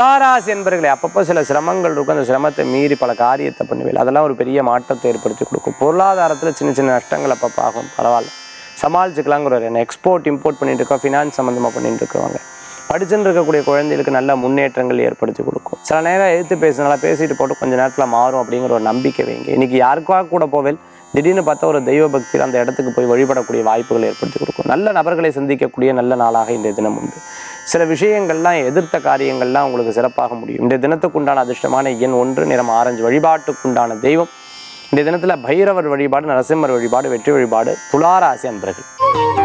துளாராசி என்பர்களே அப்பப்போ சில சிரமங்கள் இருக்கும் அந்த சிரமத்தை மீறி பல காரியத்தை பண்ணுவீங்க அதெல்லாம் ஒரு பெரிய மாற்றத்தை ஏற்படுத்தி கொடுக்கும் பொருளாதாரத்தில் சின்ன சின்ன நஷ்டங்கள் அப்பப்போ ஆகும் பரவாயில்ல சமாளிச்சுக்கலாங்கிற ஒரு எக்ஸ்போர்ட் இம்போர்ட் பண்ணிட்டு இருக்கோம் ஃபினான்ஸ் சம்மந்தமாக பண்ணிட்டு இருக்கவங்க படிச்சுன்னு இருக்கக்கூடிய குழந்தைகளுக்கு நல்ல முன்னேற்றங்கள் ஏற்படுத்தி கொடுக்கும் சில நேரம் எழுத்து பேசுனால பேசிட்டு போட்டு கொஞ்ச நேரத்தில் மாறும் அப்படிங்கிற ஒரு நம்பிக்கை வைங்க இன்னைக்கு யாருக்காக கூட போவேல் திடீர்னு பார்த்தா ஒரு தெய்வ பக்தியில் அந்த இடத்துக்கு போய் வழிபடக்கூடிய வாய்ப்புகளை ஏற்படுத்தி கொடுக்கும் நல்ல நபர்களை சந்திக்கக்கூடிய நல்ல நாளாக இந்த தினம் உண்டு சில விஷயங்கள்லாம் எதிர்த்த காரியங்கள்லாம் உங்களுக்கு சிறப்பாக முடியும் இந்த தினத்துக்குண்டான அதிர்ஷ்டமான எண் ஒன்று நிறம் ஆரஞ்சு வழிபாட்டுக்குண்டான தெய்வம் இந்த தினத்தில் பைரவர் வழிபாடு நரசிம்மர் வழிபாடு வெற்றி வழிபாடு துளாராசி அன்பர்கள்